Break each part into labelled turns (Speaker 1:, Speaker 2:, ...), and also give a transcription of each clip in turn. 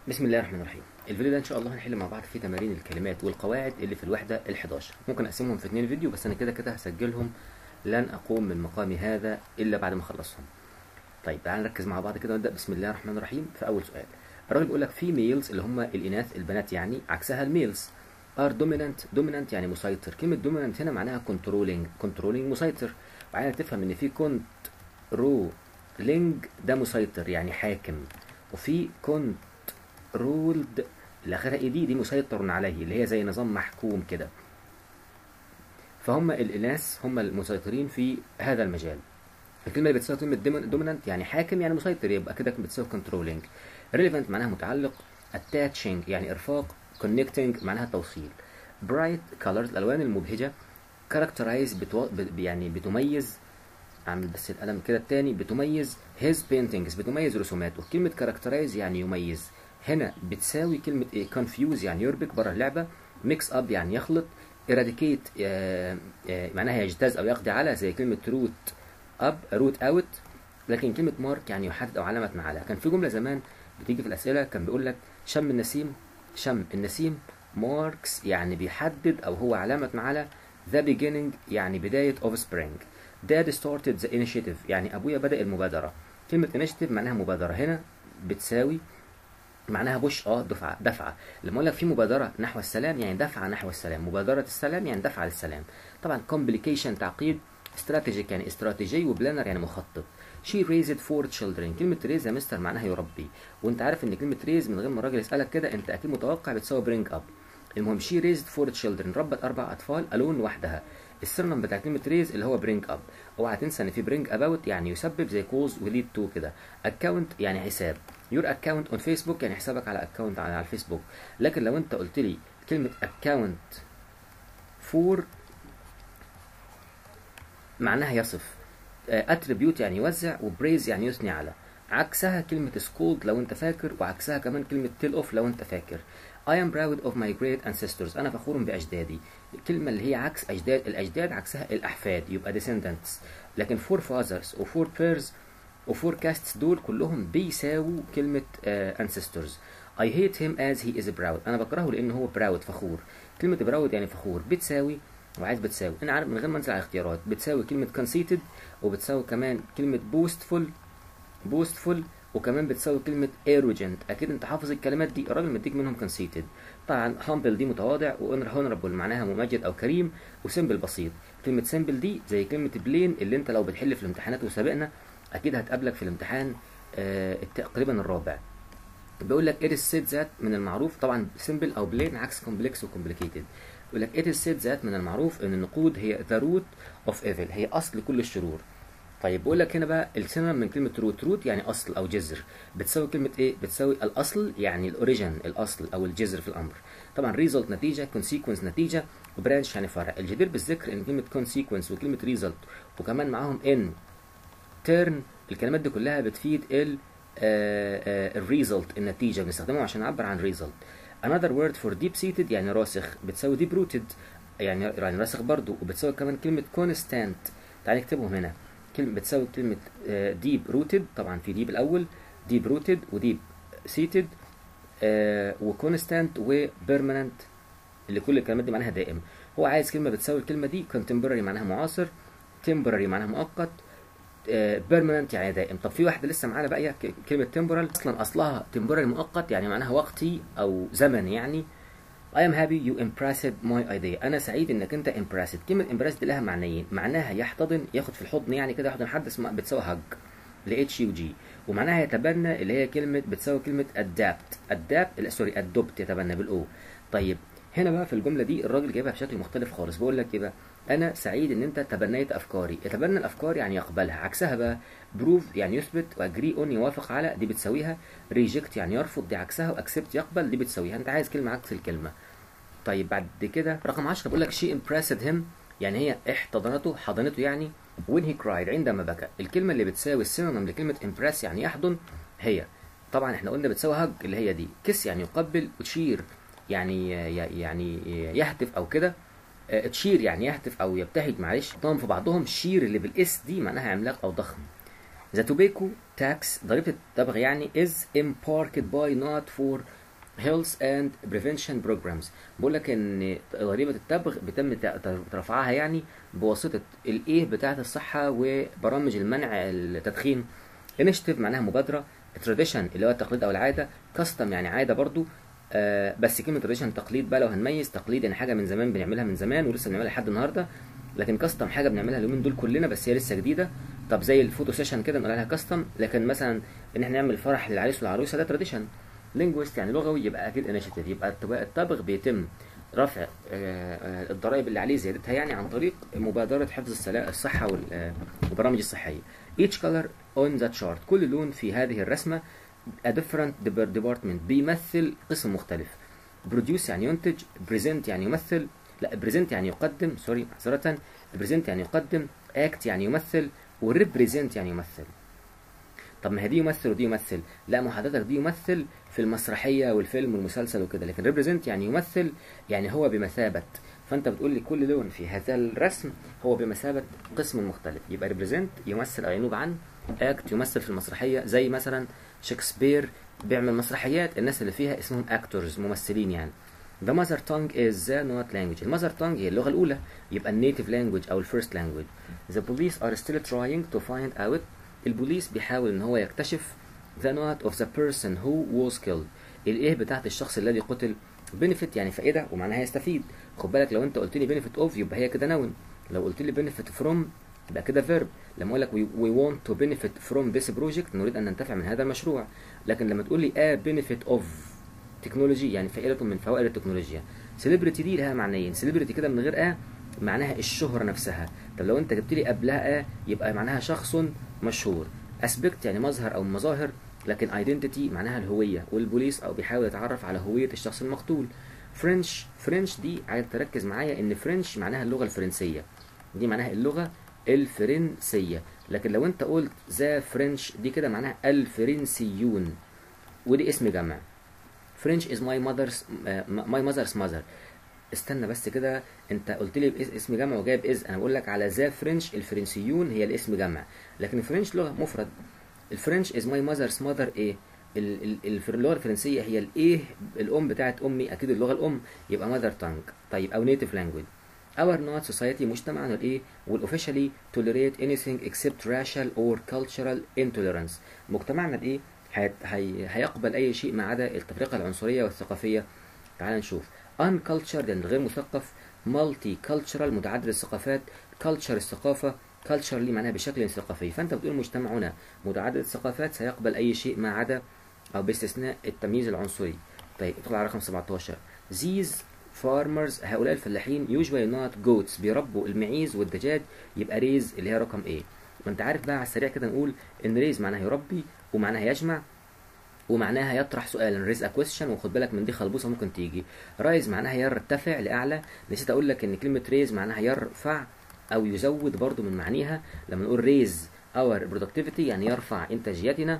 Speaker 1: بسم الله الرحمن الرحيم الفيديو ده ان شاء الله هنحل مع بعض فيه تمارين الكلمات والقواعد اللي في الوحده ال11 ممكن اقسمهم في اتنين فيديو بس انا كده كده هسجلهم لن اقوم من مقامي هذا الا بعد ما اخلصهم طيب تعالى نركز مع بعض كده ونبدا بسم الله الرحمن الرحيم في اول سؤال الراجل بيقول لك في ميلز اللي هم الاناث البنات يعني عكسها الميلز ار دومينانت دومينانت يعني مسيطر كلمه دومينانت هنا معناها كنترولينج كنترولينج مسيطر وعايز تفهم ان في كنترولينج ده مسيطر يعني حاكم وفي كنت رولد اللي اخرها اي دي دي مسيطر عليه اللي هي زي نظام محكوم كده فهم الاناث هم المسيطرين في هذا المجال الكلمه اللي بتساوي كلمه دومينانت يعني حاكم يعني مسيطر يبقى كده بتساوي كنترولينج ريليفنت معناها متعلق اتاتشنج يعني ارفاق كونكتنج معناها توصيل برايت كولرز الالوان المبهجه كاركترايز بتو... ب... يعني بتميز اعمل بس القلم كده التاني بتميز هيز بينتنجز بتميز رسوماته كلمه كاركترايز يعني يميز هنا بتساوي كلمة ايه confuse يعني يربك بره اللعبة mix up يعني يخلط eradicate آه آه معناها يجتاز أو يقضي على زي كلمة root up root out لكن كلمة mark يعني يحدد أو علامة مع على كان في جملة زمان بتيجي في الأسئلة كان بيقول لك شم النسيم شم النسيم marks يعني بيحدد أو هو علامة مع على the beginning يعني بداية of spring dad started the initiative يعني أبويا بدأ المبادرة كلمة initiative معناها مبادرة هنا بتساوي معناها بوش اه دفعه دفعه لما اقول لك في مبادره نحو السلام يعني دفعه نحو السلام مبادره السلام يعني دفعه للسلام طبعا كومبليكيشن تعقيد استراتيجيك يعني استراتيجي وبلانر يعني مخطط شي ريزد فور تشيلدرن كلمه ريز يا مستر معناها يربي وانت عارف ان كلمه ريز من غير ما الراجل يسالك كده انت اكيد متوقع بتساوي برينج اب المهم شي ريزد فور تشيلدرن ربت اربع اطفال الون لوحدها السرنم بتاع كلمه ريز اللي هو برينج اب اوعى تنسى ان في برينج اباوت يعني يسبب زي كوز وليد تو كده اكونت يعني حساب يور اكونت اون فيسبوك يعني حسابك على اكونت على الفيسبوك لكن لو انت قلت لي كلمه اكونت فور معناها يصف اتريبيوت يعني يوزع وبريز يعني يثني على عكسها كلمة سكولد لو انت فاكر وعكسها كمان كلمة تيل اوف لو انت فاكر I am proud of my great ancestors أنا فخور بأجدادي الكلمة اللي هي عكس أجداد الأجداد عكسها الأحفاد يبقى descendants لكن forefathers و forebears وفوركاستس دول كلهم بيساووا كلمة uh, ancestors I hate him as he is proud أنا بكرهه لأن هو proud فخور كلمة proud يعني فخور بتساوي وعايز بتساوي أنا عارف من غير ما أنزل على الاختيارات بتساوي كلمة conceited وبتساوي كمان كلمة boastful boastful وكمان بتساوي كلمة arrogant أكيد أنت حافظ الكلمات دي الراجل مديك منهم conceited طبعا humble دي متواضع و honorable معناها ممجد أو كريم وسيمبل بسيط كلمة simple دي زي كلمة بلين اللي أنت لو بتحل في الامتحانات وسابقنا اكيد هتقابلك في الامتحان آه تقريبا الرابع بيقول لك it is said that من المعروف طبعا simple او plain عكس complex و complicated بيقول لك it is said that من المعروف ان النقود هي the root of evil هي اصل كل الشرور طيب بيقول لك هنا بقى السينما من كلمه روت روت يعني اصل او جذر بتساوي كلمه ايه بتساوي الاصل يعني الاوريجن الاصل او الجذر في الامر طبعا ريزلت نتيجه كونسيكونس نتيجه وبرانش يعني فرع الجدير بالذكر ان كلمه كونسيكونس وكلمه ريزلت وكمان معاهم ان تيرن الكلمات دي كلها بتفيد ال الريزلت النتيجه بنستخدمها عشان نعبر عن ريزلت another word for deep seated يعني راسخ بتساوي deep rooted يعني يعني راسخ برضو وبتساوي كمان كلمه constant تعالى نكتبهم هنا كلمه بتساوي كلمه deep rooted طبعا في deep الاول deep rooted وديب seated وكونستانت وبيرمننت اللي كل الكلمات دي معناها دائم هو عايز كلمه بتساوي الكلمه دي contemporary معناها معاصر temporary معناها مؤقت بيرمننت يعني دائم طب في واحده لسه معانا بقى كلمه تمبورال اصلا اصلها تمبورال مؤقت يعني معناها وقتي او زمن يعني I am happy you impressed my idea أنا سعيد إنك أنت impressed كلمة impressed لها معنيين معناها يحتضن ياخد في الحضن يعني كده يحضن حد اسمها بتساوي hug ل اتش يو جي ومعناها يتبنى اللي هي كلمة بتساوي كلمة adapt adapt سوري adopt يتبنى بالأو طيب هنا بقى في الجملة دي الراجل جايبها بشكل مختلف خالص بقول لك إيه بقى انا سعيد ان انت تبنيت افكاري يتبنى الافكار يعني يقبلها عكسها بقى بروف يعني يثبت واجري اون يوافق على دي بتساويها ريجكت يعني يرفض دي عكسها واكسبت يقبل دي بتساويها انت عايز كلمه عكس الكلمه طيب بعد كده رقم 10 بقول لك شي امبرسد هيم يعني هي احتضنته حضنته يعني when he cried عندما بكى الكلمه اللي بتساوي السينونيم لكلمه امبرس يعني يحضن هي طبعا احنا قلنا بتساوي هج اللي هي دي كس يعني يقبل وتشير يعني يعني يهتف او كده تشير يعني يهتف او يبتهج معلش ضم في بعضهم شير اللي بالاس دي معناها عملاق او ضخم ذا توبيكو tax ضريبة التبغ يعني is imparted by not for health and prevention programs بقول لك ان ضريبة التبغ بيتم رفعها يعني بواسطة الايه بتاعة الصحة وبرامج المنع التدخين initiative معناها مبادرة tradition اللي هو التقليد او العادة custom يعني عادة برضو آه بس كلمة tradition تقليد بقى لو هنميز تقليد يعني حاجة من زمان بنعملها من زمان ولسه بنعملها لحد النهاردة لكن كاستم حاجة بنعملها اليومين دول كلنا بس هي لسه جديدة طب زي الفوتو سيشن كده نقول عليها كاستم لكن مثلا ان احنا نعمل فرح للعريس والعروسة ده تراديشن لينجويست يعني لغوي يبقى اكيد انيشيتيف يبقى التبغ بيتم رفع الضرائب اللي عليه زيادتها يعني عن طريق مبادرة حفظ الصحة والبرامج الصحية each color on the chart كل لون في هذه الرسمة a different department بيمثل قسم مختلف produce يعني ينتج present يعني يمثل لا present يعني يقدم سوري معذرة present يعني يقدم act يعني يمثل وريبريزنت يعني يمثل طب ما هي دي يمثل ودي يمثل لا ما حضرتك دي يمثل في المسرحية والفيلم والمسلسل وكده لكن ريبريزنت يعني يمثل يعني هو بمثابة فانت بتقول لي كل لون في هذا الرسم هو بمثابة قسم مختلف يبقى ريبريزنت يمثل او ينوب عن اكت يمثل في المسرحية زي مثلا شكسبير بيعمل مسرحيات الناس اللي فيها اسمهم اكتورز ممثلين يعني The mother tongue is the not language. المذر tongue هي اللغة الأولى يبقى النيتيف language أو الفيرست language. The police are still trying to find out. البوليس بيحاول إن هو يكتشف the not of the person who was killed. الإيه بتاعت الشخص الذي قتل benefit يعني فائدة ومعناها يستفيد. خد بالك لو أنت قلت لي benefit of يبقى هي كده noun. لو قلت لي benefit from يبقى كده verb. لما أقول لك we, we want to benefit from this project نريد أن ننتفع من هذا المشروع. لكن لما تقول لي a benefit of تكنولوجي يعني فائدة من فوائد التكنولوجيا سيلبرتي دي لها معنيين سيلبرتي كده من غير ا معناها الشهرة نفسها طب لو انت جبت لي قبلها ا يبقى معناها شخص مشهور اسبكت يعني مظهر او مظاهر لكن ايدنتيتي معناها الهوية والبوليس او بيحاول يتعرف على هوية الشخص المقتول فرنش فرنش دي عايز تركز معايا ان فرنش معناها اللغة الفرنسية دي معناها اللغة الفرنسية لكن لو انت قلت ذا فرنش دي كده معناها الفرنسيون ودي اسم جمع French is my mother's uh, my mother's mother استنى بس كده انت قلت لي اسم جمع وجايب از انا بقول لك على ذا فرنش الفرنسيون هي الاسم جمع لكن الفرنش لغه مفرد الفرنش از ماي ماذرز ماذر ايه اللغه الفرنسيه هي الايه الام بتاعت امي اكيد اللغه الام يبقى ماذر تانج طيب او نيتيف لانجويج Our not society مجتمعنا الايه will officially tolerate anything except racial or cultural intolerance مجتمعنا الايه هي... هيقبل اي شيء ما عدا التفرقه العنصريه والثقافيه تعال نشوف uncultured يعني غير مثقف multi cultural متعدد الثقافات culture الثقافه culturally معناها بشكل ثقافي فانت بتقول مجتمعنا متعدد الثقافات سيقبل اي شيء ما عدا او باستثناء التمييز العنصري طيب ادخل على رقم 17 these farmers هؤلاء الفلاحين usually not goats بيربوا المعيز والدجاج يبقى ريز اللي هي رقم ايه وانت عارف بقى على السريع كده نقول ان ريز معناها يربي ومعناها يجمع ومعناها يطرح سؤالا ريز ا كويستشن وخد بالك من دي خلبوصه ممكن تيجي رايز معناها يرتفع لاعلى نسيت اقول لك ان كلمه ريز معناها يرفع او يزود برضو من معانيها لما نقول ريز اور برودكتيفيتي يعني يرفع انتاجيتنا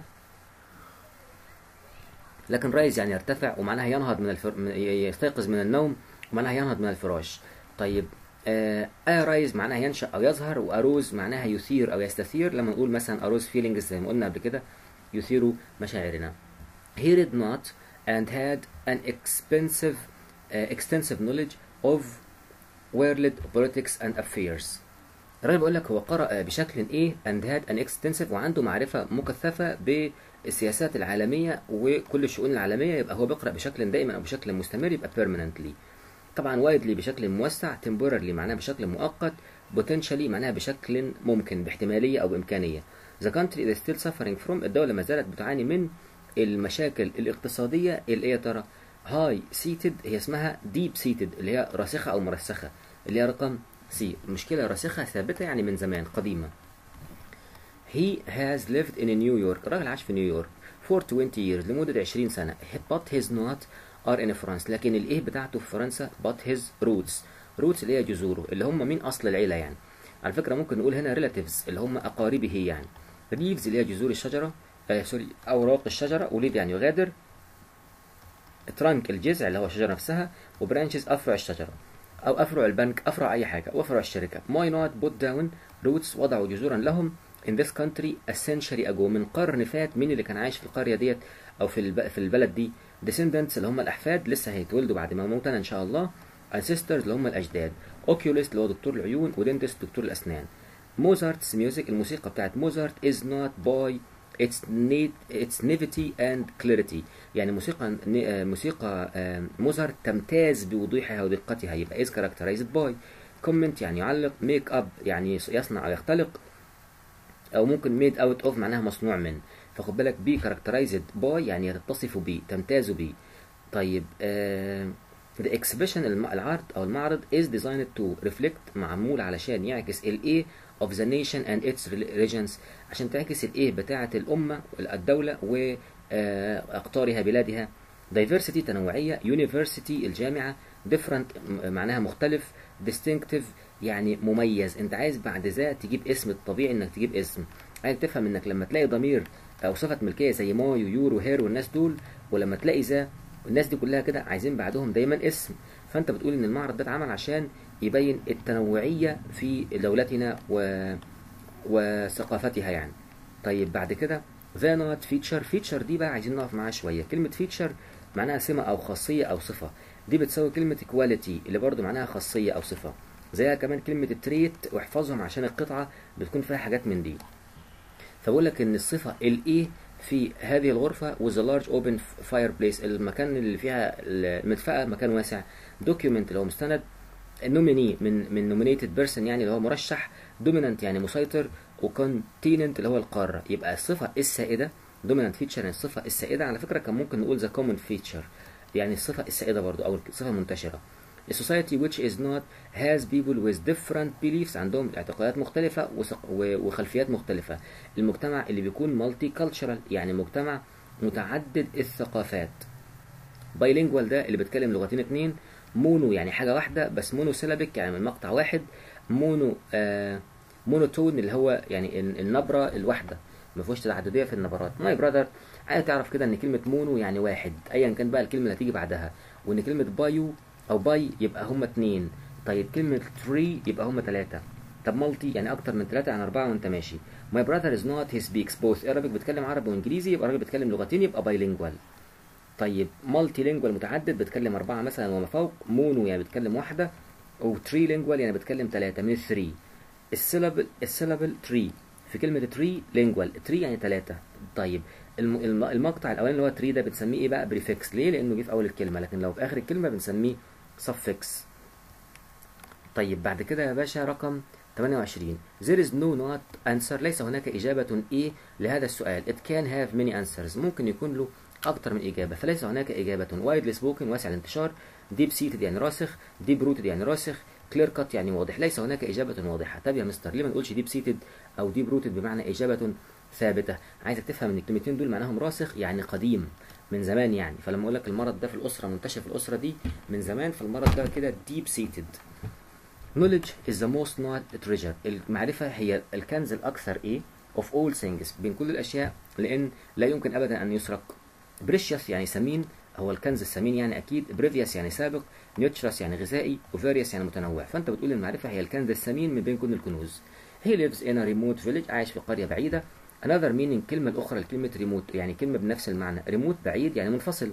Speaker 1: لكن رايز يعني يرتفع ومعناها ينهض من الفر... يستيقظ من النوم ومعناها ينهض من الفراش طيب آه رايز معناها ينشأ أو يظهر وأروز معناها يثير أو يستثير لما نقول مثلا أروز فيلينجز زي ما قلنا قبل كده يثير مشاعرنا he did not and had an expensive uh, extensive knowledge of world politics and affairs الراجل بيقول لك هو قرأ بشكل ايه and had an extensive وعنده معرفة مكثفة بالسياسات العالمية وكل الشؤون العالمية يبقى هو بيقرأ بشكل دائما أو بشكل مستمر يبقى permanently طبعا widely بشكل موسع temporarily معناها بشكل مؤقت potentially معناها بشكل ممكن باحتمالية أو بإمكانية the country is still suffering from الدولة ما زالت بتعاني من المشاكل الاقتصادية اللي هي ترى هاي سيتد هي اسمها ديب سيتد اللي هي راسخة أو مرسخة اللي هي رقم سي المشكلة راسخة ثابتة يعني من زمان قديمة He has lived in New York الراجل عاش في نيويورك for 20 years لمدة 20 سنة but his not are in France لكن الايه بتاعته في فرنسا but his roots roots اللي هي جذوره اللي هم مين أصل العيلة يعني على فكرة ممكن نقول هنا relatives اللي هم أقاربه يعني leaves اللي هي جذور الشجرة آه سوري أوراق الشجرة وليد يعني يغادر ترانك الجذع اللي هو الشجرة نفسها وبرانشز أفرع الشجرة أو أفرع البنك أفرع أي حاجة وأفرع الشركة ماي نوت بوت داون روتس وضعوا جذورا لهم in this country a century ago من قرن فات مين اللي كان عايش في القرية ديت أو في الب... في البلد دي descendants اللي هم الأحفاد لسه هيتولدوا بعد ما موتنا إن شاء الله ancestors اللي هم الأجداد oculist اللي هو دكتور العيون ودنتست دكتور الأسنان موزارت's music الموسيقى بتاعت موزارت is not by its need its naivety and clarity يعني موسيقى موسيقى موزارت تمتاز بوضوحها ودقتها يبقى is characterized by comment يعني يعلق make up يعني يصنع أو يختلق أو ممكن made out of معناها مصنوع من فخد بالك be characterized by يعني تتصف به تمتاز به طيب آه the exhibition العرض أو المعرض is designed to reflect معمول علشان يعكس ال A of the nation and its regions عشان تعكس الايه بتاعة الأمة الدولة وأقطارها بلادها diversity تنوعية university الجامعة different معناها مختلف distinctive يعني مميز انت عايز بعد ذا تجيب اسم الطبيعي انك تجيب اسم عايز تفهم انك لما تلاقي ضمير او صفة ملكية زي ماي ويور وهير والناس دول ولما تلاقي ذا الناس دي كلها كده عايزين بعدهم دايما اسم فانت بتقول ان المعرض ده اتعمل عشان يبين التنوعية في دولتنا و... وثقافتها يعني طيب بعد كده ذا نوت فيتشر فيتشر دي بقى عايزين نقف معاها شوية كلمة فيتشر معناها سمة أو خاصية أو صفة دي بتساوي كلمة كواليتي اللي برضو معناها خاصية أو صفة زيها كمان كلمة تريت واحفظهم عشان القطعة بتكون فيها حاجات من دي فبقول لك إن الصفة الإيه في هذه الغرفة with a large open fireplace المكان اللي فيها المدفأة مكان واسع document اللي هو مستند نوميني من من nominated person يعني اللي هو مرشح dominant يعني مسيطر وكونتيننت اللي هو القارة يبقى الصفة السائدة dominant feature يعني الصفة السائدة على فكرة كان ممكن نقول the common feature يعني الصفة السائدة برضو أو الصفة المنتشرة A society which is not has people with different beliefs عندهم اعتقادات مختلفة وخلفيات مختلفة المجتمع اللي بيكون multicultural يعني مجتمع متعدد الثقافات bilingual ده اللي بيتكلم لغتين اتنين مونو يعني حاجة واحدة بس مونو سيلابيك يعني من مقطع واحد مونو آه مونوتون اللي هو يعني النبرة الواحدة ما فيهوش تعددية في النبرات ماي براذر عايز تعرف كده ان كلمة مونو يعني واحد ايا كان بقى الكلمة اللي هتيجي بعدها وان كلمة بايو او باي يبقى هما اتنين طيب كلمة تري يبقى هما تلاتة طب مالتي يعني اكتر من تلاتة عن اربعة وانت ماشي ماي براذر از نوت هي سبيكس بوث Arabic بيتكلم عربي وانجليزي يبقى راجل بيتكلم لغتين يبقى بايلينجوال طيب مالتي لينجوال متعدد بتكلم أربعة مثلا وما فوق مونو يعني بتكلم واحدة وتري لينجوال يعني بتكلم ثلاثة من الثري السيلابل السيلابل تري في كلمة تري لينجوال تري يعني ثلاثة طيب الم... المقطع الأولاني اللي هو تري ده بنسميه إيه بقى بريفكس ليه؟ لأنه جه في أول الكلمة لكن لو في آخر الكلمة بنسميه suffix طيب بعد كده يا باشا رقم 28 There is no not answer ليس هناك إجابة إيه لهذا السؤال It can have many answers ممكن يكون له أكتر من إجابة فليس هناك إجابة widely spoken واسع الانتشار deep seated يعني راسخ deep rooted يعني راسخ clear cut يعني واضح ليس هناك إجابة واضحة طب يا مستر ليه ما نقولش deep seated أو deep rooted بمعنى إجابة ثابتة عايزك تفهم إن الكلمتين دول معناهم راسخ يعني قديم من زمان يعني فلما أقول لك المرض ده في الأسرة منتشر في الأسرة دي من زمان فالمرض ده كده deep seated knowledge is the most not treasure المعرفة هي الكنز الأكثر إيه of all things بين كل الأشياء لأن لا يمكن أبدا أن يسرق بريشيوس يعني ثمين هو الكنز الثمين يعني اكيد بريفيوس يعني سابق نيوترس يعني غذائي وفاريوس يعني متنوع فانت بتقول المعرفه هي الكنز الثمين من بين كل الكنوز he lives in a remote village عايش في قريه بعيده another meaning كلمه الاخرى لكلمه remote يعني كلمه بنفس المعنى remote بعيد يعني منفصل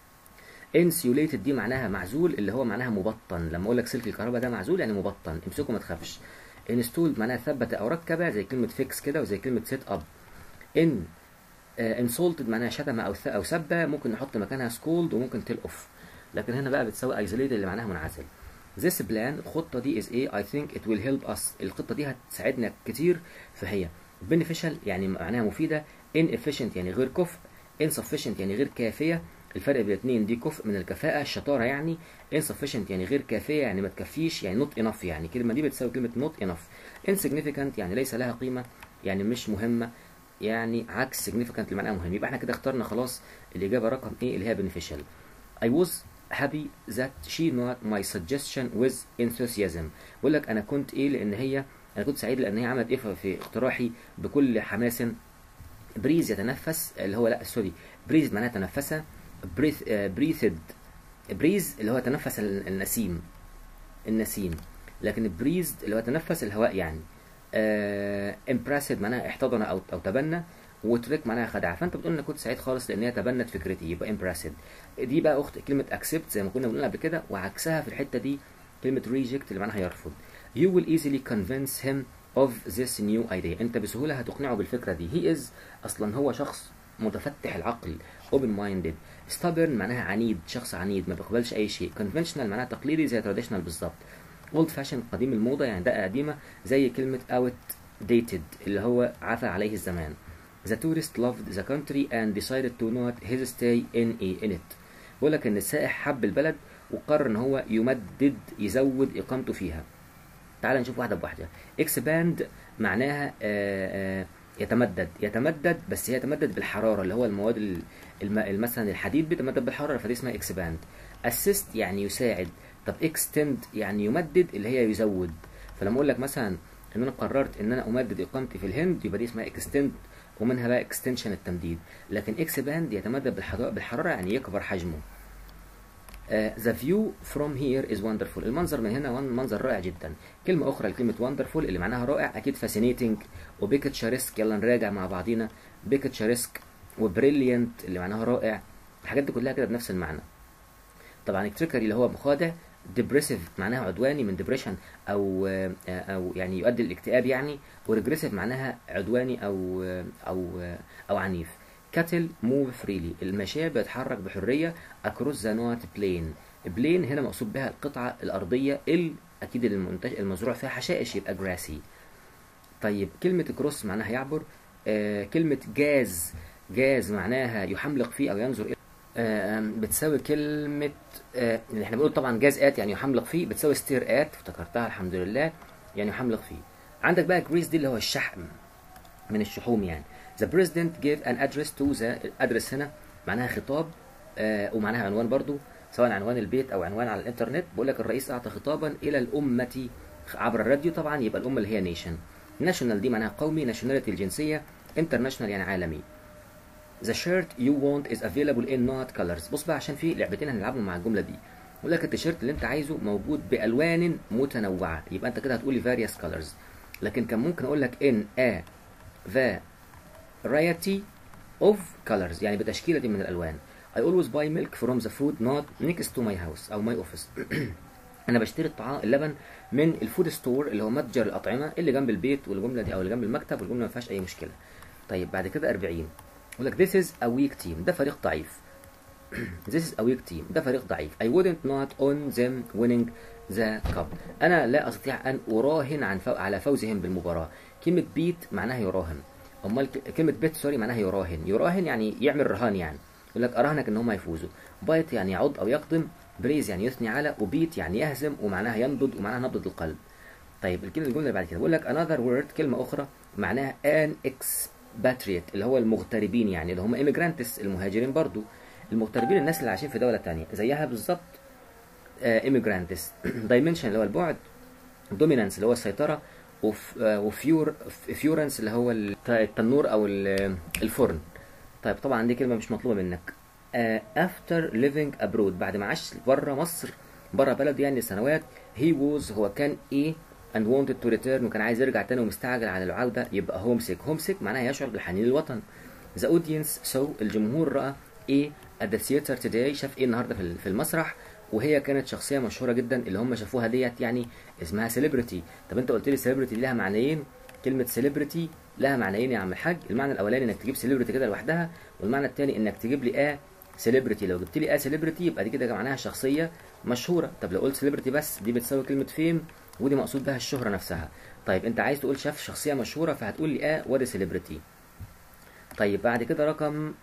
Speaker 1: insulated دي معناها معزول اللي هو معناها مبطن لما اقول لك سلك الكهرباء ده معزول يعني مبطن امسكه ما تخافش installed معناها ثبت او ركب زي كلمه فيكس كده وزي كلمه سيت اب ان انسولتد معناها شتم او او سب ممكن نحط مكانها سكولد وممكن تيل اوف لكن هنا بقى بتساوي ايزوليتد اللي معناها منعزل This plan الخطة دي is a I think it will help us الخطة دي هتساعدنا كتير فهي beneficial يعني معناها مفيدة inefficient يعني غير كفء insufficient يعني غير كافية الفرق بين الاثنين دي كفء من الكفاءة الشطارة يعني insufficient يعني غير كافية يعني ما تكفيش يعني not enough يعني الكلمة دي بتساوي كلمة not enough insignificant يعني ليس لها قيمة يعني مش مهمة يعني عكس significant اللي معناها مهم يبقى احنا كده اخترنا خلاص الإجابة رقم ايه اللي هي beneficial I was happy that she not my suggestion with enthusiasm بقول لك انا كنت ايه لان هي انا كنت سعيد لان هي عملت ايه في اقتراحي بكل حماس بريز يتنفس اللي هو لا سوري بريز معناها تنفسها بريث بريثد بريز اللي هو تنفس النسيم النسيم لكن بريزد اللي هو تنفس الهواء يعني آه impressed معناها احتضن او او تبنى وتريك معناها خدع فانت بتقول انا كنت سعيد خالص لان هي تبنت فكرتي يبقى impressed دي بقى اخت كلمه accept زي ما كنا بنقول قبل كده وعكسها في الحته دي كلمه reject اللي معناها يرفض you will easily convince him of this new idea انت بسهوله هتقنعه بالفكره دي he is اصلا هو شخص متفتح العقل open minded stubborn معناها عنيد شخص عنيد ما بيقبلش اي شيء conventional معناها تقليدي زي traditional بالظبط old fashion قديم الموضه يعني دقه قديمه زي كلمه outdated اللي هو عفى عليه الزمان The tourist loved the country and decided to not his stay in, in it. بيقول لك ان السائح حب البلد وقرر ان هو يمدد يزود اقامته فيها. تعال نشوف واحده بواحده. expand معناها آآ آآ يتمدد يتمدد بس هي يتمدد بالحراره اللي هو المواد الم... مثلا الحديد بيتمدد بالحراره فدي اسمها expand. assist يعني يساعد. طب extend يعني يمدد اللي هي يزود. فلما اقول لك مثلا ان انا قررت ان انا امدد اقامتي في الهند يبقى دي اسمها extend ومنها بقى اكستنشن التمديد لكن اكس باند يتمدد بالحراره يعني يكبر حجمه ذا فيو فروم هير از وندرفول المنظر من هنا منظر رائع جدا كلمه اخرى لكلمه وندرفول اللي معناها رائع اكيد فاسينيتنج وبيكتشرسك يلا نراجع مع بعضينا بيكتشرسك وبريليانت اللي معناها رائع الحاجات دي كلها كده بنفس المعنى طبعا التريكري اللي هو مخادع ديبريسيف معناها عدواني من ديبريشن او او يعني يؤدي للاكتئاب يعني وريجريسيف معناها عدواني او او او عنيف كاتل موف فريلي المشاة بيتحرك بحريه اكروس ذا نوت بلين بلين هنا مقصود بها القطعه الارضيه ال اكيد المنتج المزروع فيها حشائش يبقى جراسي طيب كلمه كروس معناها يعبر آه كلمه جاز جاز معناها يحملق فيه او ينظر الى بتساوي كلمة اللي احنا بنقول طبعا جاز ات يعني يحملق فيه بتساوي ستير ات افتكرتها الحمد لله يعني يحملق فيه عندك بقى جريس دي اللي هو الشحم من الشحوم يعني The president gave an address to the address هنا معناها خطاب آه ومعناها عنوان برضو سواء عنوان البيت او عنوان على الانترنت بقول لك الرئيس اعطى خطابا الى الامة عبر الراديو طبعا يبقى الامة اللي هي نيشن ناشونال دي معناها قومي ناشوناليتي الجنسية انترناشونال يعني عالمي The shirt you want is available in not colors بص بقى عشان في لعبتين هنلعبهم مع الجملة دي يقول لك التيشيرت اللي انت عايزه موجود بألوان متنوعة يبقى انت كده هتقولي various colors لكن كان ممكن اقول لك in a variety of colors يعني بتشكيلة من الألوان I always buy milk from the food not next to my house أو my office أنا بشتري الطعام اللبن من الفود ستور اللي هو متجر الأطعمة اللي جنب البيت والجملة دي أو اللي جنب المكتب والجملة ما فيهاش أي مشكلة طيب بعد كده 40 يقول لك this is a weak team ده فريق ضعيف this is a weak team ده فريق ضعيف I wouldn't not on them winning the cup أنا لا أستطيع أن أراهن عن فو... على فوزهم بالمباراة كلمة بيت معناها يراهن أمال كلمة بيت سوري معناها يراهن يراهن يعني يعمل رهان يعني يقول لك أراهنك إن هم يفوزوا بايت يعني يعض أو يقدم بريز يعني يثني على وبيت يعني يهزم ومعناها ينبض ومعناها نبض القلب طيب الكلمة الجملة اللي بعد كده بقول لك another word كلمة أخرى معناها an expatriate اللي هو المغتربين يعني اللي هم immigrants المهاجرين برضو المغتربين الناس اللي عايشين في دولة تانية زيها بالظبط immigrants dimension اللي هو البعد dominance اللي هو السيطرة وفيور فيورنس اللي هو التنور او الفرن طيب طبعا دي كلمة مش مطلوبة منك after living abroad بعد ما عاش بره مصر بره بلده يعني سنوات he was هو كان ايه and wanted to return وكان عايز يرجع تاني ومستعجل على العودة يبقى homesick homesick معناها يشعر بالحنين للوطن the audience so الجمهور رأى ايه at the theater today شاف ايه النهارده في المسرح وهي كانت شخصيه مشهوره جدا اللي هم شافوها ديت يعني اسمها سيلبرتي طب انت قلت لي سيلبرتي لها معنيين كلمه سيلبرتي لها معنيين يا عم الحاج المعنى الاولاني انك تجيب سيلبرتي كده لوحدها والمعنى الثاني انك تجيب لي اه سيلبرتي لو جبت لي اه سيلبرتي يبقى دي كده معناها شخصيه مشهوره طب لو قلت سيلبرتي بس دي بتساوي كلمه فيم ودي مقصود بها الشهره نفسها طيب انت عايز تقول شاف شخصيه مشهوره فهتقول لي اه وادي سيلبرتي طيب بعد كده رقم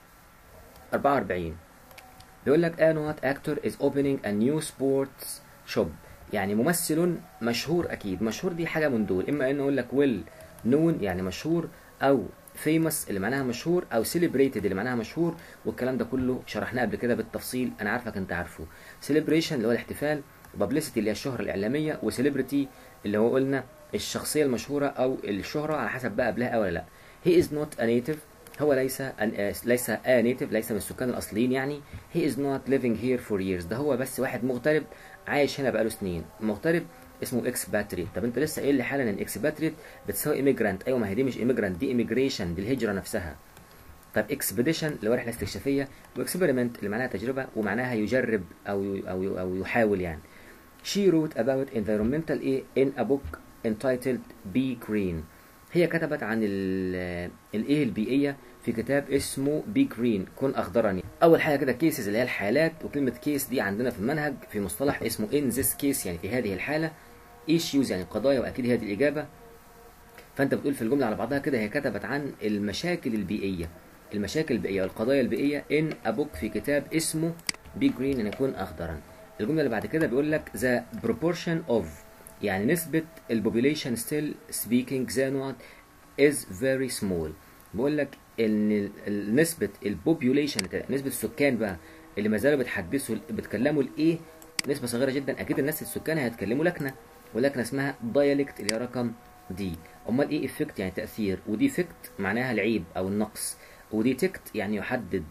Speaker 1: 44 بيقول لك a not actor is opening a new sports shop يعني ممثل مشهور اكيد مشهور دي حاجه من دول اما انه يقول لك well known يعني مشهور او famous اللي معناها مشهور او celebrated اللي معناها مشهور والكلام ده كله شرحناه قبل كده بالتفصيل انا عارفك انت عارفه celebration اللي هو الاحتفال publicity اللي هي الشهره الاعلاميه وcelebrity اللي هو قلنا الشخصيه المشهوره او الشهره على حسب بقى قبلها او ولا لا he is not a native هو ليس أن ليس a native ليس من السكان الاصليين يعني he is not living here for years ده هو بس واحد مغترب عايش هنا بقاله سنين مغترب اسمه اكسباتريت طب انت لسه قايل لي حالا ان اكسباتريت بتساوي ايميجرانت ايوه ما هي دي مش ايميجرانت دي ايميجريشن دي الهجره نفسها طب اكسبيديشن اللي هو رحله استكشافيه واكسبيرمنت اللي معناها تجربه ومعناها يجرب او او او يحاول يعني she wrote about environmental ايه in a book entitled Be Green هي كتبت عن ال- الايه البيئيه في كتاب اسمه بي جرين كن اخضرني اول حاجه كده كيسز اللي هي الحالات وكلمه كيس دي عندنا في المنهج في مصطلح اسمه ان ذيس كيس يعني في هذه الحاله ايشيوز يعني قضايا واكيد هي دي الاجابه فانت بتقول في الجمله على بعضها كده هي كتبت عن المشاكل البيئيه المشاكل البيئيه والقضايا البيئيه ان ابوك في كتاب اسمه بي جرين ان يكون اخضرا الجمله اللي بعد كده بيقول لك the proportion of يعني نسبه البوبوليشن still speaking Xenoat is very small بقول لك ان ال- ال- نسبه البوبوليشن نسبه السكان بقى اللي ما زالوا بيتحدثوا بيتكلموا الايه نسبه صغيره جدا اكيد الناس السكان هيتكلموا لكنه ولكنه اسمها دايالكت اللي هي رقم دي امال ايه افكت يعني تاثير ودي فكت معناها العيب او النقص ودي تكت يعني يحدد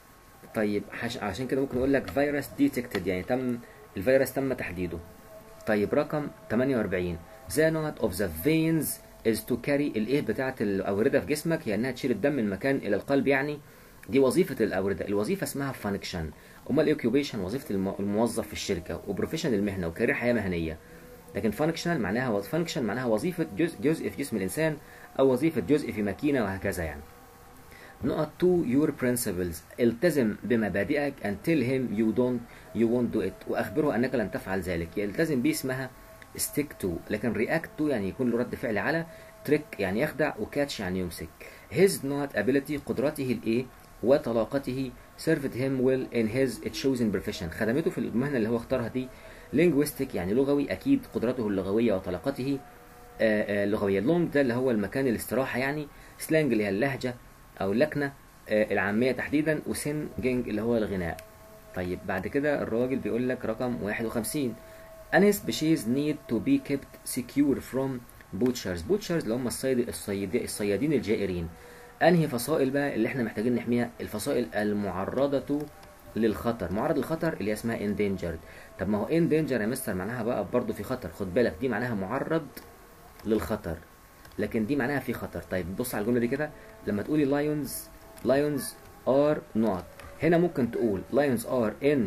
Speaker 1: طيب حش... عشان كده ممكن اقول لك فيروس ديتكتد يعني تم الفيروس تم تحديده طيب رقم 48 the knot of the veins is to carry الايه بتاعه الاورده في جسمك هي انها تشيل الدم من مكان الى القلب يعني دي وظيفه الاورده الوظيفه اسمها فانكشن امال الاوكيوبيشن وظيفه الم- الموظف في الشركه وبروفيشن المهنه وكارير حياه مهنيه لكن فانكشنال معناها فانكشن معناها وظيفه جزء جزء في جسم الانسان او وظيفه جزء في ماكينه وهكذا يعني نقط to your principles التزم بمبادئك and tell him you don't you won't do it واخبره انك لن تفعل ذلك يلتزم بيه اسمها stick to لكن react to يعني يكون له رد فعل على trick يعني يخدع وكاتش يعني يمسك his not ability قدرته الايه وطلاقته served him well in his chosen profession خدمته في المهنه اللي هو اختارها دي linguistic يعني لغوي اكيد قدرته اللغويه وطلاقته آه، آه، لغويه لونج ده اللي هو المكان الاستراحه يعني سلانج اللي هي اللهجه او اللكنه آه، العاميه تحديدا وسينجينج اللي هو الغناء طيب بعد كده الراجل بيقول لك رقم 51 Any species need to be kept secure from butchers butchers اللي هم الصيد الصيد الصيادين الجائرين انهي فصائل بقى اللي احنا محتاجين نحميها الفصائل المعرضة للخطر معرض للخطر اللي هي اسمها endangered طب ما هو endanger يا مستر معناها بقى برضه في خطر خد بالك دي معناها معرض للخطر لكن دي معناها في خطر طيب بص على الجمله دي كده لما تقولي lions lions are not هنا ممكن تقول lions are in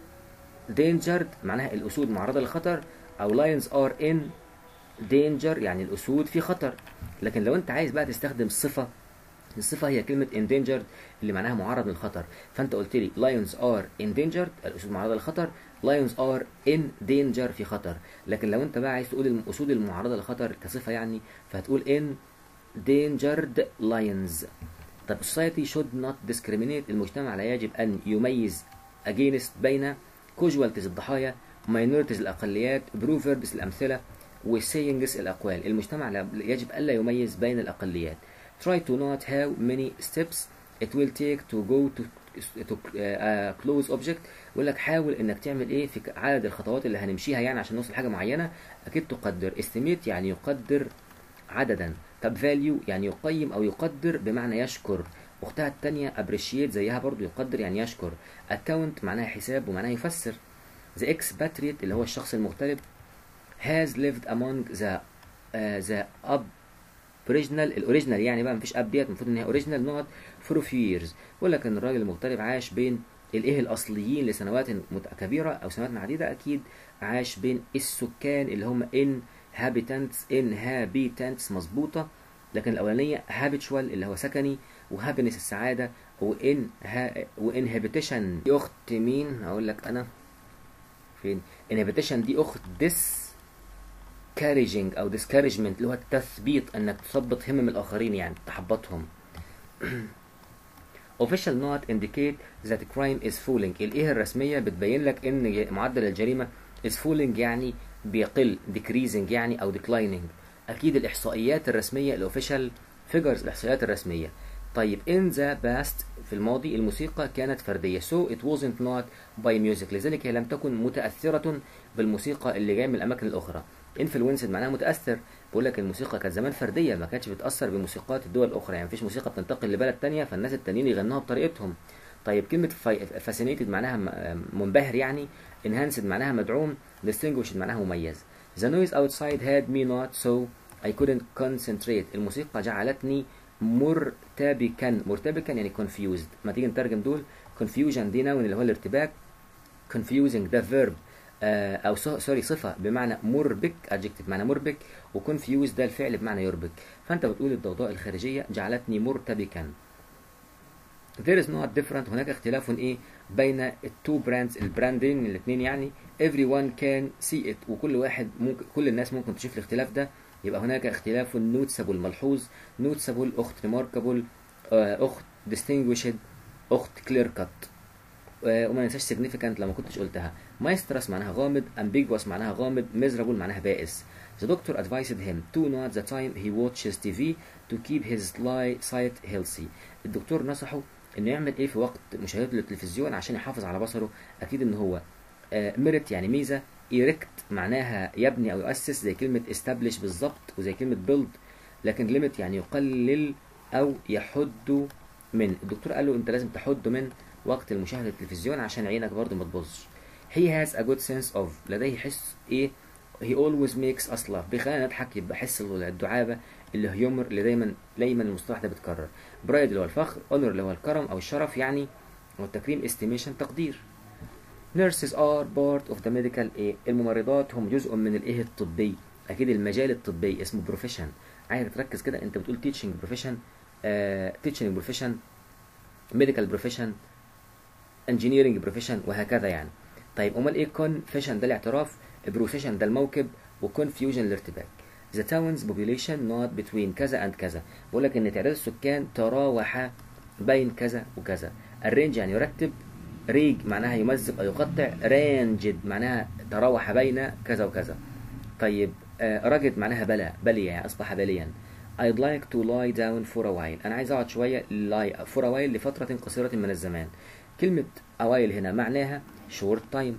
Speaker 1: dangered معناها الاسود معرضه للخطر او lions are in danger يعني الاسود في خطر لكن لو انت عايز بقى تستخدم صفه الصفة هي كلمة endangered اللي معناها معرض للخطر فأنت قلت لي lions are endangered الأسود معرضة للخطر lions are in danger في خطر لكن لو أنت بقى عايز تقول الأسود المعرضة للخطر كصفة يعني فهتقول endangered lions طب society should not discriminate المجتمع لا يجب أن يميز against بين casualties الضحايا minorities الأقليات proverbs الأمثلة وسينجز الأقوال المجتمع لا يجب ألا يميز بين الأقليات try to note how many steps it will take to go to to uh, close object يقول لك حاول انك تعمل ايه في عدد الخطوات اللي هنمشيها يعني عشان نوصل حاجه معينه اكيد تقدر estimate يعني يقدر عددا طب value يعني يقيم او يقدر بمعنى يشكر اختها الثانيه appreciate زيها برضو يقدر يعني يشكر account معناها حساب ومعناها يفسر the expatriate اللي هو الشخص المغترب has lived among the uh, the up اوريجينال الاوريجينال يعني بقى مفيش اب ديت المفروض ان هي اوريجينال نوت فور فيو ييرز بيقول لك ان الراجل المغترب عاش بين الايه الاصليين لسنوات مت- كبيره او سنوات عديده اكيد عاش بين السكان اللي هم ان هابيتانتس ان هابيتانتس مظبوطه لكن الاولانيه هابيتشوال اللي هو سكني وهابينس السعاده وان ها وان هابيتيشن دي اخت مين هقول لك انا فين انهبيتيشن دي اخت ديس discouraging او discouragement اللي هو التثبيط انك تثبط همم الاخرين يعني تحبطهم official note indicate that crime is falling الايه الرسميه بتبين لك ان معدل الجريمه is falling يعني بيقل decreasing يعني او declining اكيد الاحصائيات الرسميه الاوفيشال figures الاحصائيات الرسميه طيب in the past في الماضي الموسيقى كانت فرديه so it wasn't not by music لذلك هي لم تكن متاثره بالموسيقى اللي جايه من الاماكن الاخرى influenced معناها متاثر بقول لك الموسيقى كانت زمان فرديه ما كانتش بتاثر بموسيقات الدول الاخرى يعني مفيش موسيقى بتنتقل لبلد تانية فالناس التانيين يغنوها بطريقتهم طيب كلمه fascinated معناها م- منبهر يعني enhanced معناها مدعوم distinguished معناها مميز The noise outside had me not so I couldn't concentrate الموسيقى جعلتني مرتبكا مرتبكا يعني confused ما تيجي نترجم دول confusion دي noun اللي هو الارتباك confusing ده verb آه او سوري صفة بمعنى مربك adjective بمعنى مربك وconfused ده الفعل بمعنى يربك فانت بتقول الضوضاء الخارجية جعلتني مرتبكا there is not different هناك اختلاف ايه بين التو براندز البراندين الاثنين يعني everyone can see it وكل واحد ممكن كل الناس ممكن تشوف الاختلاف ده يبقى هناك اختلاف نوتسبل ملحوظ نوتسبل اخت ريماركابل اخت distinguished اخت كلير كات وما ننساش significant لما كنتش قلتها مايسترس معناها غامض ambiguous معناها غامض miserable معناها بائس The doctor advised him to not the time he watches TV to keep his sight healthy. الدكتور نصحه انه يعمل ايه في وقت مشاهدته للتلفزيون عشان يحافظ على بصره اكيد ان هو ميرت يعني ميزه ايركت معناها يبني او يؤسس زي كلمه establish بالظبط وزي كلمه build لكن ليميت يعني يقلل او يحد من الدكتور قال له انت لازم تحد من وقت المشاهده التلفزيون عشان عينك برضو ما تبوظش he has a good sense of لديه حس ايه he always makes us laugh بيخلينا نضحك يبقى حس الدعابه اللي هيومر اللي دايما دايما المصطلح ده بيتكرر برايد اللي هو الفخر اونر اللي هو الكرم او الشرف يعني والتكريم استيميشن تقدير nurses are part of the medical ايه الممرضات هم جزء من الايه الطبي اكيد المجال الطبي اسمه بروفيشن عايز تركز كده انت بتقول teaching بروفيشن teaching بروفيشن medical بروفيشن engineering بروفيشن وهكذا يعني طيب امال ايه confession ده الاعتراف بروفيشن ده الموكب وكونفيوجن الارتباك The town's population not between كذا and كذا بقول لك ان تعداد السكان تراوح بين كذا وكذا الرينج يعني يرتب ريج معناها يمزق او يقطع رانجد معناها تراوح بين كذا وكذا طيب آه رجد معناها بلى بلي يعني اصبح بليا I'd like to lie down for a while انا عايز اقعد شويه lie for a while لفتره قصيره من الزمان كلمه a while هنا معناها short time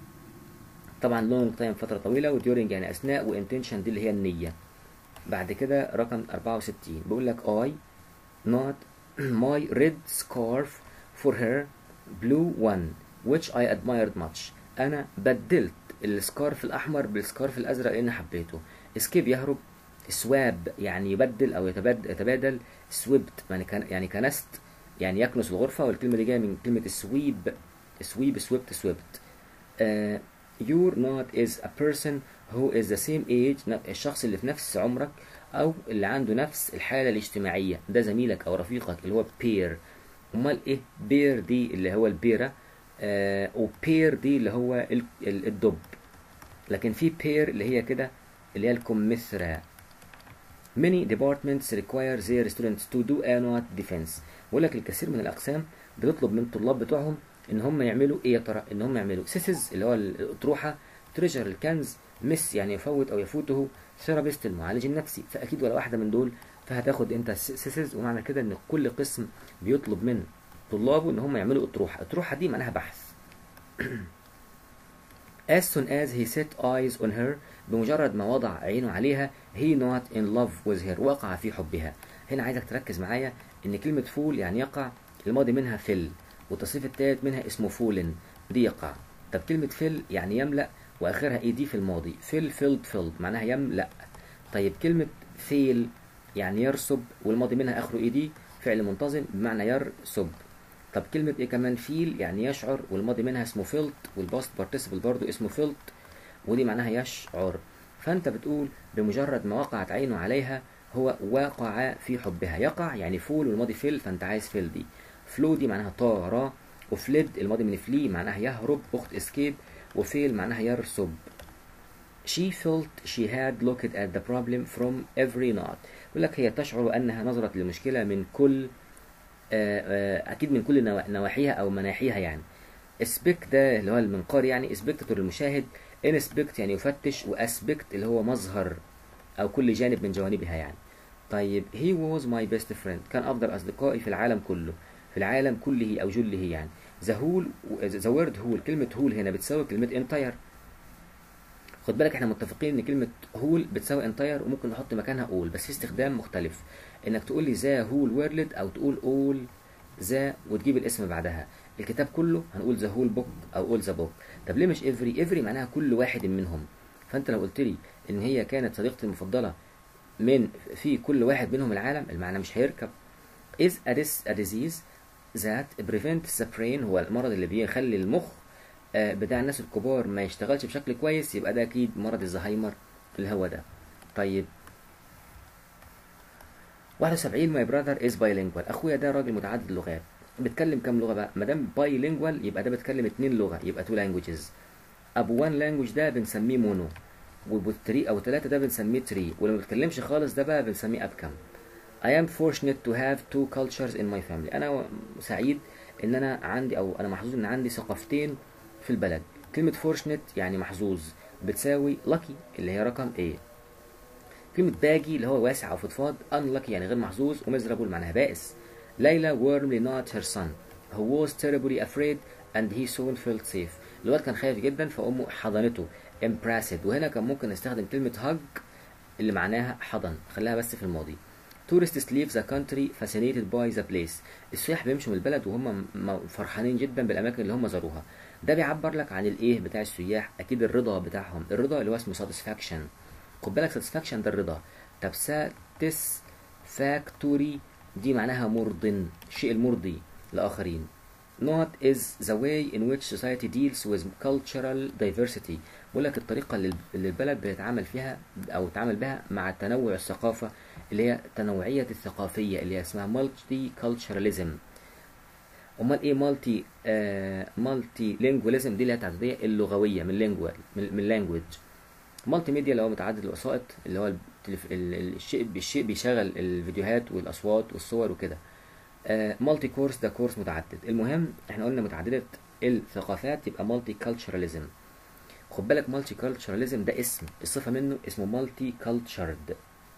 Speaker 1: طبعا لونج تايم فترة طويلة وديورنج يعني أثناء وانتنشن دي اللي هي النية بعد كده رقم 64 بيقول لك I not my red scarf for her blue one which I admired much أنا بدلت السكارف الأحمر بالسكارف الأزرق لأن حبيته اسكيب يهرب سواب يعني يبدل أو يتبادل, يتبادل سويبت يعني كان يعني كنست يعني يكنس الغرفة والكلمة دي جاية من كلمة سويب سويب سويبت سويبت آه you're not is a person who is the same age الشخص اللي في نفس عمرك او اللي عنده نفس الحالة الاجتماعية ده زميلك او رفيقك اللي هو peer امال ايه بير دي اللي هو البيرة آه وبير دي اللي هو الدب لكن في بير اللي هي كده اللي هي الكمثرى many departments require their students to do a not defense بقول لك الكثير من الاقسام بتطلب من الطلاب بتوعهم ان هم يعملوا ايه يا ترى ان هم يعملوا سيسز اللي هو الاطروحه تريجر الكنز مس يعني يفوت او يفوته ثيرابيست المعالج النفسي فاكيد ولا واحده من دول فهتاخد انت سيسز ومعنى كده ان كل قسم بيطلب من طلابه ان هم يعملوا اطروحه اطروحه دي معناها بحث as soon as he set eyes on her بمجرد ما وضع عينه عليها he not in love with her وقع في حبها هنا عايزك تركز معايا ان كلمه فول يعني يقع الماضي منها فل والتصريف الثالث منها اسمه فولن دي يقع طب كلمة فل يعني يملأ وآخرها اي دي في الماضي فل فيلد فيلد معناها يملأ طيب كلمة فيل يعني يرسب والماضي منها آخره اي دي فعل منتظم بمعنى يرسب طب كلمة ايه كمان فيل يعني يشعر والماضي منها اسمه فيلت والباست بارتيسيبل برضو اسمه فيلت ودي معناها يشعر فانت بتقول بمجرد ما وقعت عينه عليها هو وقع في حبها يقع يعني فول والماضي فيل فانت عايز فيل دي فلو دي معناها طار وفليد الماضي من فلي معناها يهرب اخت اسكيب وفيل معناها يرسب She felt she had looked at the problem from every knot يقول لك هي تشعر أنها نظرت للمشكلة من كل آآ آآ أكيد من كل نواحيها أو مناحيها يعني اسبكت ده اللي هو المنقار يعني اسبكتور المشاهد انسبكت يعني يفتش واسبكت اللي هو مظهر أو كل جانب من جوانبها يعني طيب he was my best friend كان أفضل أصدقائي في العالم كله في العالم كله أو جله يعني ذا هول ذا وورد هول كلمة هول هنا بتساوي كلمة انتاير خد بالك احنا متفقين ان كلمة هول بتساوي انتاير وممكن نحط مكانها اول بس في استخدام مختلف انك تقول لي ذا هول وورلد او تقول اول ذا وتجيب الاسم بعدها الكتاب كله هنقول ذا هول بوك او اول ذا بوك طب ليه مش افري افري معناها كل واحد منهم فانت لو قلت لي ان هي كانت صديقتي المفضله من في كل واحد منهم العالم المعنى مش هيركب is a, dis- a disease that prevents the brain هو المرض اللي بيخلي المخ آه، بتاع الناس الكبار ما يشتغلش بشكل كويس يبقى ده اكيد مرض الزهايمر اللي هو ده طيب 71 ماي براذر از بايلينجوال اخويا ده راجل متعدد اللغات بيتكلم كام لغه بقى ما دام بايلينجوال يبقى ده بيتكلم اتنين لغه يبقى تو لانجوجز ابو وان لانجوج ده بنسميه مونو والتري او ثلاثه ده بنسميه تري ولما ما بيتكلمش خالص ده بقى بنسميه ابكم I am fortunate to have two cultures in my family انا سعيد ان انا عندي او انا محظوظ ان عندي ثقافتين في البلد كلمة fortunate يعني محظوظ بتساوي lucky اللي هي رقم A كلمة باجي اللي هو واسع أو فضفاض unlucky يعني غير محظوظ وميزرابل معناها بائس ليلى warmly not her son who was terribly afraid and he soon felt safe الولد كان خايف جدا فأمه حضنته impressed وهنا كان ممكن نستخدم كلمة hug اللي معناها حضن خليها بس في الماضي tourists leave the country fascinated by the place السياح بيمشوا من البلد وهم م- فرحانين جدا بالأماكن اللي هم زاروها ده بيعبر لك عن الايه بتاع السياح اكيد الرضا بتاعهم الرضا اللي هو اسمه satisfaction خد بالك satisfaction ده الرضا طب satisfactory دي معناها مرض الشيء المرضي لآخرين Not is the way in which society deals with cultural diversity بقول لك الطريقة اللي اللي البلد بيتعامل فيها أو تتعامل بها مع تنوع الثقافة اللي هي تنوعية الثقافية اللي هي اسمها multiculturalism امال ايه مالتي آه مالتي لينجواليزم دي اللي هي التعدديه اللغويه من لينجوال من, من لانجوج مالتي ميديا اللي هو متعدد الوسائط اللي هو التلف... ال- ال- الشيء الشيء بيشغل الفيديوهات والاصوات والصور وكده آه مالتي كورس ده كورس متعدد المهم احنا قلنا متعدده الثقافات يبقى مالتي كالتشراليزم خد بالك مالتي كالتشراليزم ده اسم الصفه منه اسمه مالتي كالتشرد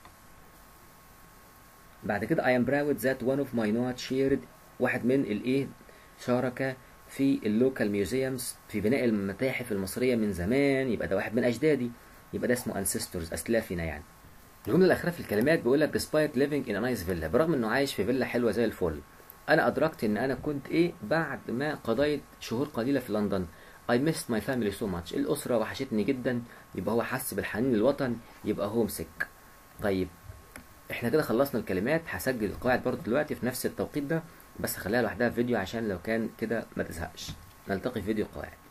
Speaker 1: بعد كده I am proud that one of my not shared واحد من الايه شارك في اللوكال ميوزيومز في بناء المتاحف المصرية من زمان يبقى ده واحد من أجدادي يبقى ده اسمه ancestors أسلافنا يعني الجملة الأخيرة في الكلمات بيقول لك despite living in a nice villa برغم إنه عايش في فيلا حلوة زي الفل أنا أدركت إن أنا كنت إيه بعد ما قضيت شهور قليلة في لندن I missed my family so much الأسرة وحشتني جدا يبقى هو حس بالحنين للوطن يبقى هوم سيك طيب احنا كده خلصنا الكلمات هسجل القواعد برضو دلوقتي في نفس التوقيت ده بس خليها لوحدها في فيديو عشان لو كان كده ما تزهقش نلتقي في فيديو القواعد